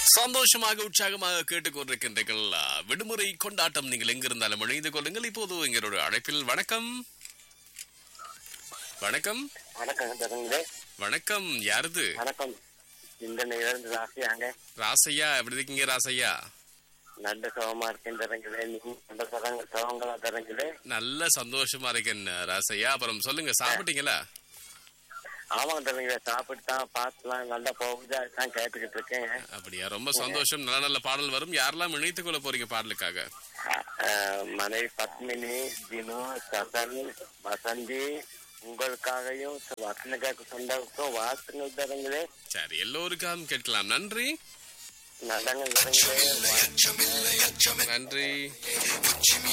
சந்தோஷமாக உற்சாகமாக கேட்டுக்கொண்டிருக்கின்றீர்கள் அஹ், விடுமுறை கொண்டாட்டம் நீங்கள் எங்கிருந்தாலும் இணைந்து கொள்ளுங்கள் இப்போது எங்களோட அழைப்பில் வணக்கம் வணக்கம் வணக்கம் தருங்களே வணக்கம் யாருது வணக்கம் இந்த நேரம் ராசியாங்க ராசையா எப்படி இருக்கீங்க ராசையா நல்ல சுகமா இருக்கேன் தரங்களே நீங்க நல்ல சுகங்க சுகங்களா தரங்களே நல்ல சந்தோஷமா இருக்கேன் ராசையா அப்புறம் சொல்லுங்க சாப்பிட்டீங்களா ஆமாங்க தரங்களே சாப்பிட்டு தான் பார்த்துலாம் நல்லா போகுது அதுதான் கேட்டுக்கிட்டு இருக்கேன் அப்படியா ரொம்ப சந்தோஷம் நல்ல நல்ல பாடல் வரும் யாரெல்லாம் இணைத்துக் கொள்ள போறீங்க பாடலுக்காக அஹ், மனைவி பத்மினி தினு சசன் வசந்தி உங்களுக்காகவும் வசனுக்காக சொந்தக்கும் வாசங்கள் தரங்களே சரி எல்லோருக்காகவும் கேட்கலாம் நன்றி நல்லங்க தரங்களே நன்றி